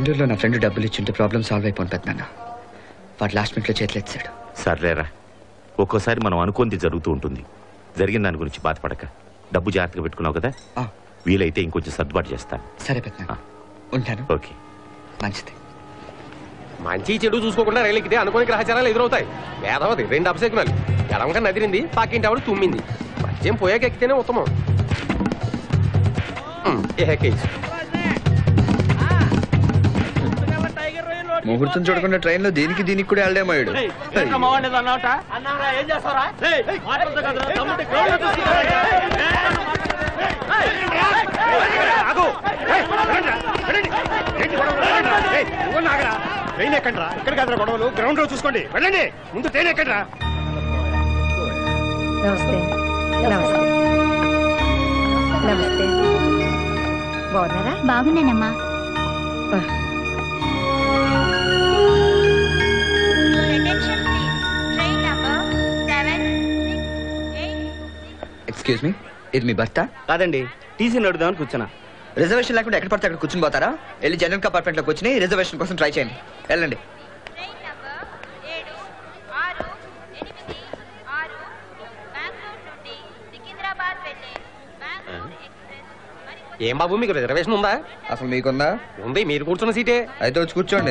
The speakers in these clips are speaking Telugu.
బెంగళూరులో నా ఫ్రెండ్ డబ్బులు ఇచ్చింటే ప్రాబ్లం సాల్వ్ అయిపోయింది పెద్దనాన్న వాడు లాస్ట్ మినిట్లో చేతులు ఎత్తాడు సర్లేరా ఒక్కోసారి మనం అనుకోంది జరుగుతూ ఉంటుంది జరిగిన దాని గురించి బాధపడక డబ్బు జాగ్రత్తగా పెట్టుకున్నావు కదా ఆ, వీలైతే ఇంకొంచెం సర్దుబాటు చేస్తాను సరే పెద్దనాన్న ఉంటాను ఓకే మంచిది మంచి చెడు చూసుకోకుండా రైలు ఎక్కితే అనుకోని గ్రహచారాలు ఎదురవుతాయి వేదవది రెండు అపశకునాలు ఎడమక నదిరింది పాకింటి ఆవిడ తుమ్మింది మద్యం పోయాక ఎక్కితేనే ఉత్తమం ఉమ్, ఏ కేసు ముహూర్తం చూడకుండా ట్రైన్లో దీనికి దీనికి కూడా వెళ్ళడమయ్యాడు ట్రైన్ ఎక్కండి ఇక్కడ కాదు గొడవలు గ్రౌండ్ లో చూసుకోండి వెళ్ళండి ముందు ట్రైన్ ఎక్కండి నమస్తే నమస్తే నమస్తే బాగున్నారా బాగున్నానమ్మా ఎక్స్క్యూజ్ మీ ఇది మీ భర్త కాదండి టీసీ నడుదామని కూర్చున్నా రిజర్వేషన్ లేకుండా ఎక్కడ పడితే అక్కడ కూర్చుని పోతారా వెళ్ళి జనరల్ కంపార్ట్మెంట్ లోకి వచ్చి రిజర్వేషన్ కోసం ట్రై చేయండి వెళ్ళండి ఏం బాబు మీకు రిజర్వేషన్ ఉందా అసలు మీకుందా ఉంది మీరు కూర్చున్న సీటే అయితే వచ్చి కూర్చోండి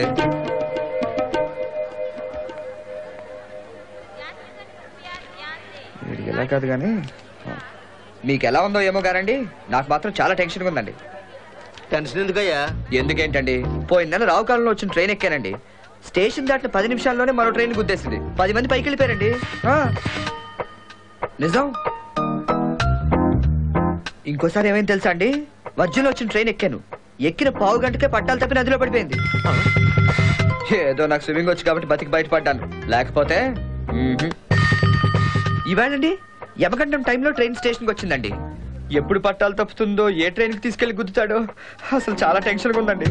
వీడికి ఎలా కాదు కానీ మీకు ఎలా ఉందో ఏమో గారండి నాకు మాత్రం చాలా టెన్షన్గా ఉందండి టెన్షన్ ఎందుకయ్యా ఎందుకేంటండి పోయిన నెల రావు కాలంలో వచ్చిన ట్రైన్ ఎక్కానండి స్టేషన్ దాటిన పది నిమిషాల్లోనే మరో ట్రైన్ గుద్దేసింది పది మంది పైకి వెళ్ళిపోయారండి ఆ. నిజం ఇంకోసారి ఏమైంది తెలుసా అండి మధ్యలో వచ్చిన ట్రైన్ ఎక్కాను ఎక్కిన పావు గంటకే పట్టాలు తప్పి నదిలో పడిపోయింది ఏదో నాకు స్విమ్మింగ్ వచ్చి కాబట్టి బతికి బయటపడ్డాను లేకపోతే మ్మ్హ్. ఇవాళండి యమగండం టైంలో ట్రైన్ స్టేషన్కి వచ్చిందండి ఎప్పుడు పట్టాలు తప్పుతుందో ఏ ట్రైన్కి తీసుకెళ్లి గుద్దుతాడో అసలు చాలా టెన్షన్గా ఉందండి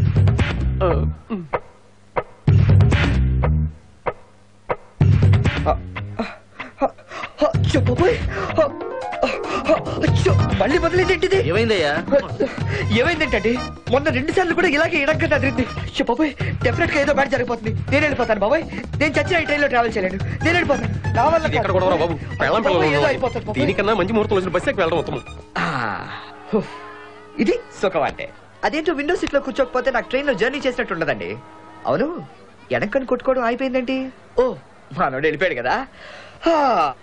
చెప్పబోయ్ మళ్ళీ మొదలైందేంటిది ఏమైందయ్యా ఏమైందేంటండి మొన్న రెండు సార్లు కూడా ఇలాగే ఇడక్కట అదిరింది చెప్పబోయ్ డెఫినెట్ గా ఏదో బ్యాడ్ జరిగిపోతుంది నేను వెళ్ళిపోతాను బాబాయ్ నేను చచ్చిన ఈ ట్రైన్లో ట్రావెల్ చేయలేను నేను వెళ్ళిపోతాను నా వల్ల ఇది ఎక్కడ కాదు. కూడా బాబు పెళ్ళం బాబాయ్, ఏదో పిల్లలు అయిపోతుంది బాబాయ్. దీనికన్నా మంచి ముహూర్తం వచ్చిన బస్సు ఎక్కి వెళ్ళడం ఉత్తమం ఆ, హుఫ్. ఇది సుఖం అంటే అదేంటో విండో సీట్ లో కూర్చోకపోతే నాకు ట్రైన్ లో జర్నీ చేసినట్టు ఉండదండి అవును ఎనక్కని కొట్టుకోవడం అయిపోయిందేంటి ఓ మనోడు వెళ్ళిపోయాడు కదా హా.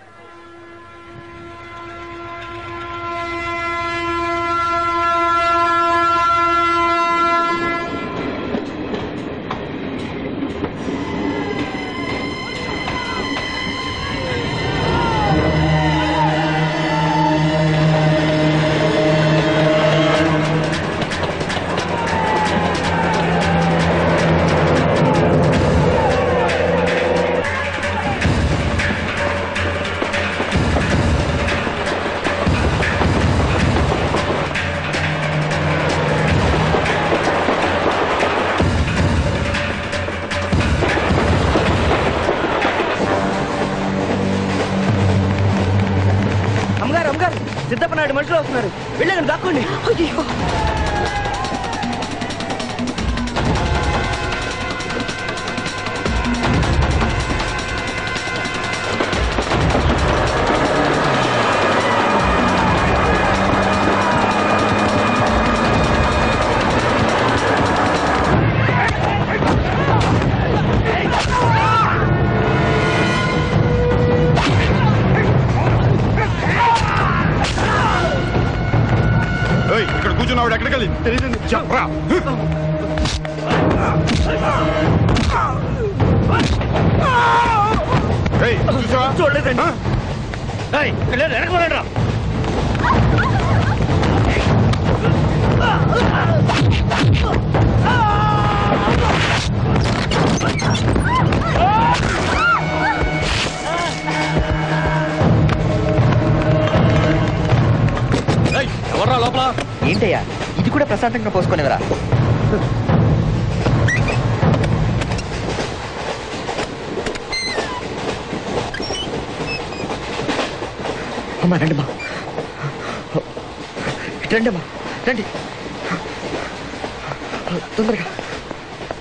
అమ్మగారు అమ్మగారు సిద్ధప్ప నాయుడు మనుషులు వస్తున్నారు వెళ్ళండి దాక్కోండి ఇక్కడ కూర్చున్నాడు ఎక్కడికి వెళ్ళి తెలియదు చెప్పరా ఏయ్, చూసావా? చూడలేదండి ఆ? ఏయ్, వెళ్ళండి, వెనక్కి పోరండి రా. ఏయ్, ఎవర్రా లోపల ఏంటయ్యా ఇది కూడా ప్రశాంతంగా పోసుకునేవరా అమ్మా రండి అమ్మా రండి అమ్మా రండి తొందరగా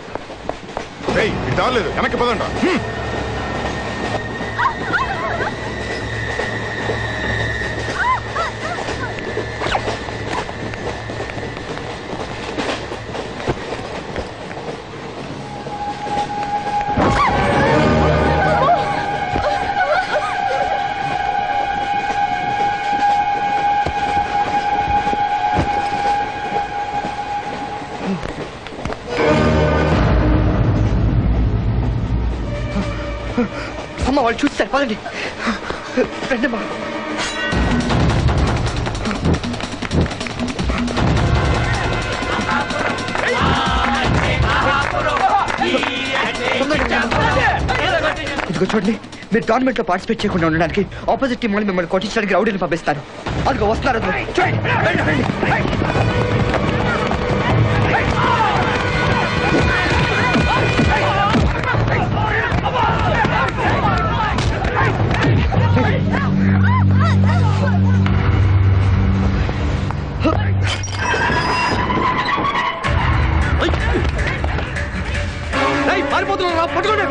దారి లేదు వెనక్కి పదండి హ్మ్. అమ్మ వాళ్ళు చూస్తారు పదండి రండమ్మా ఇదిగో చూడండి మీరు టోర్నమెంట్ లో పార్టిసిపేట్ చేయకుండా ఉండడానికి ఆపోజిట్ టీం వాళ్ళు మిమ్మల్ని కొట్టించడానికి రౌడీని పంపిస్తారు అదిగో వస్తున్నారు అదిగో. చూడండి రండి, రండి. ఏయ్, పారిపోతున్నాడు రా, పట్టుకోండి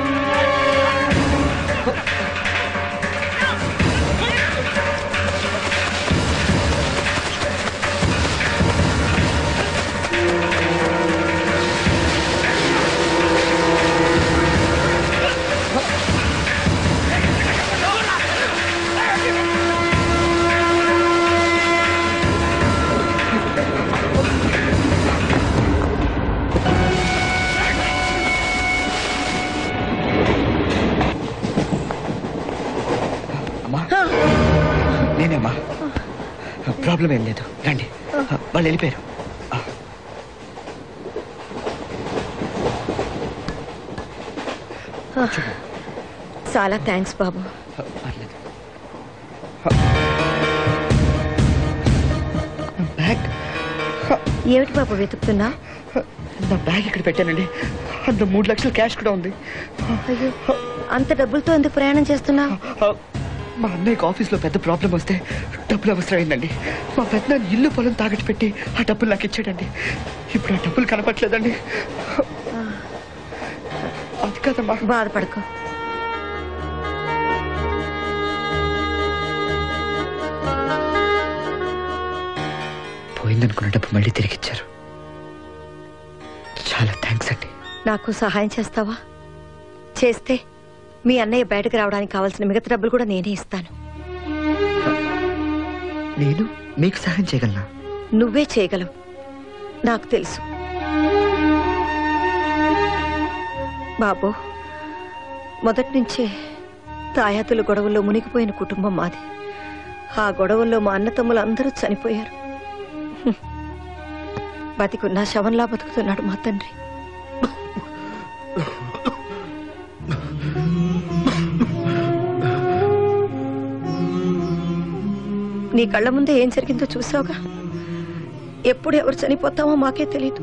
అమ్మా నేనేమ్మా ప్రాబ్లం ఏం లేదు రండి వాళ్ళు వెళ్ళిపోయారు చాలా థ్యాంక్స్ బాబు పర్లేదు బ్యాగ్ ఏమిటి బాబు వెతుకుతున్నా నా బ్యాగ్ ఇక్కడ పెట్టానండి అందులో మూడు లక్షల క్యాష్ కూడా ఉంది అయ్యో అంత డబ్బులతో ఎందుకు ప్రయాణం చేస్తున్నా మా అన్నయ్యకి ఆఫీస్లో పెద్ద ప్రాబ్లం వస్తే డబ్బులు అవసరమైందండి మా పెద్ద ఇల్లు పొలం తాగట్టు పెట్టి ఆ డబ్బులు నాకు ఇచ్చాడండి ఇప్పుడు ఆ డబ్బులు కనపట్లేదండి అది కదమ్మా బాధపడకు పోయిందనుకున్న డబ్బు మళ్ళీ తిరిగి ఇచ్చారు చాలా థ్యాంక్స్ అండి నాకు సహాయం చేస్తావా చేస్తే మీ అన్నయ్య బయటకు రావడానికి కావాల్సిన మిగతా డబ్బులు కూడా నేనే ఇస్తాను నేను మీకు సహాయం చేయగలనా నువ్వే చేయగలవు నాకు తెలుసు బాబు మొదటి నుంచే తాయాతుల గొడవల్లో మునిగిపోయిన కుటుంబం మాది ఆ గొడవల్లో మా అన్నతమ్ములు అందరూ చనిపోయారు హ్మ్. బతికున్నా శవంలా బతుకుతున్నాడు మా తండ్రి నీ కళ్ళ ముందే ఏం జరిగిందో చూసావుగా ఎప్పుడు ఎవరు చనిపోతామో మాకే తెలియదు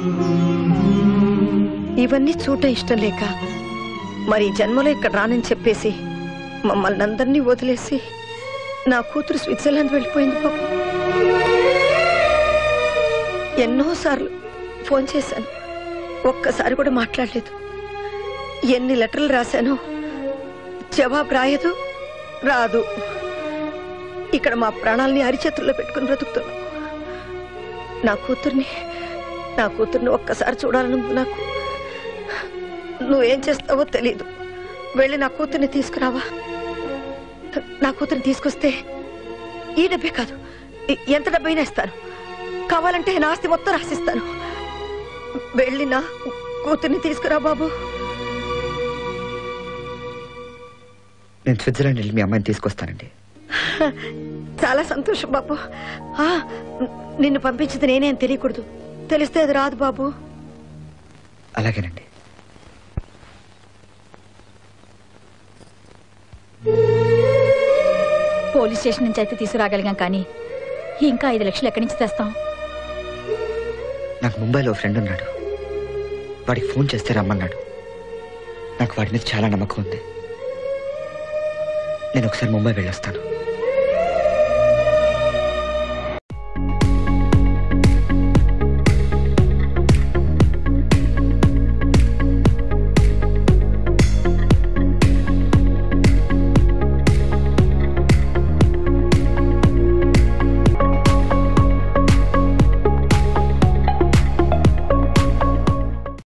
ఇవన్నీ చూడటం ఇష్టం లేక మరి ఈ జన్మలో ఇక్కడ రానని చెప్పేసి మమ్మల్ని అందరినీ వదిలేసి నా కూతురు స్విట్జర్లాండ్ వెళ్ళిపోయింది పాప ఎన్నోసార్లు ఫోన్ చేశాను ఒక్కసారి కూడా మాట్లాడలేదు ఎన్ని లెటర్లు రాశానో జవాబు రాయదు రాదు ఇక్కడ మా ప్రాణాలని అరిచేతుల్లో పెట్టుకుని బ్రతుకుతున్నాం నా కూతుర్ని నా కూతుర్ని ఒక్కసారి చూడాలని నాకు నువ్వేం చేస్తావో తెలీదు వెళ్ళి నా కూతుర్ని తీసుకురావా నా కూతుర్ని తీసుకొస్తే ఈ డబ్బే కాదు ఎ- ఎంత డబ్బైనా ఇస్తాను కావాలంటే నా ఆస్తి మొత్తం రాసిస్తాను వెళ్ళి నా కూతుర్ని తీసుకురా బాబు నేను స్విట్జర్లాండ్ వెళ్ళి మీ అమ్మాయిని తీసుకొస్తానండి చాలా సంతోషం బాబు ఆ, నిన్ను పంపించింది నేనే అని తెలియకూడదు తెలిస్తే అది రాదు బాబు అలాగేనండి పోలీస్ స్టేషన్ నుంచి అయితే తీసుకురాగలిగాం కానీ ఇంకా ఐదు లక్షలు ఎక్కడి నుంచి తెస్తాం నాకు ముంబైలో ఓ ఫ్రెండ్ ఉన్నాడు వాడికి ఫోన్ చేస్తే రమ్మన్నాడు నాకు వాడి మీద చాలా నమ్మకం ఉంది నేను ఒకసారి ముంబై వెళ్ళొస్తాను